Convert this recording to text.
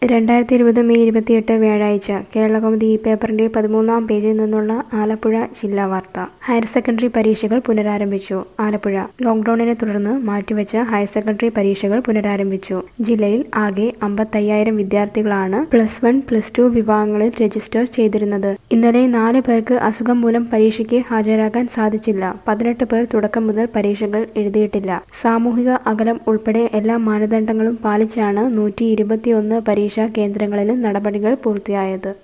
രണ്ടായിരത്തി ഇരുപത് മെയ് ഇരുപത്തിയെട്ട് വ്യാഴാഴ്ച കേരളകൗമുദി ഈ പേപ്പറിന്റെ പതിമൂന്നാം പേജിൽ നിന്നുള്ള ആലപ്പുഴ ജില്ലാ വാർത്ത ഹയർ സെക്കൻഡറി പരീക്ഷകൾ പുനരാരംഭിച്ചു ആലപ്പുഴ ലോക്ഡൌണിനെ തുടർന്ന് മാറ്റിവെച്ച ഹയർ സെക്കൻഡറി പരീക്ഷകൾ പുനരാരംഭിച്ചു ജില്ലയിൽ ആകെ അമ്പത്തയ്യായിരം വിദ്യാർത്ഥികളാണ് പ്ലസ് വൺ പ്ലസ് ടു വിഭാഗങ്ങളിൽ രജിസ്റ്റർ ചെയ്തിരുന്നത് ഇന്നലെ നാല് പേർക്ക് അസുഖം മൂലം പരീക്ഷയ്ക്ക് ഹാജരാകാൻ സാധിച്ചില്ല പതിനെട്ട് പേർ തുടക്കം മുതൽ പരീക്ഷകൾ എഴുതിയിട്ടില്ല സാമൂഹിക അകലം ഉൾപ്പെടെ എല്ലാ മാനദണ്ഡങ്ങളും പാലിച്ചാണ് നൂറ്റി ഇരുപത്തിയൊന്ന് പരീക്ഷാ കേന്ദ്രങ്ങളിലും നടപടികൾ പൂർത്തിയായത്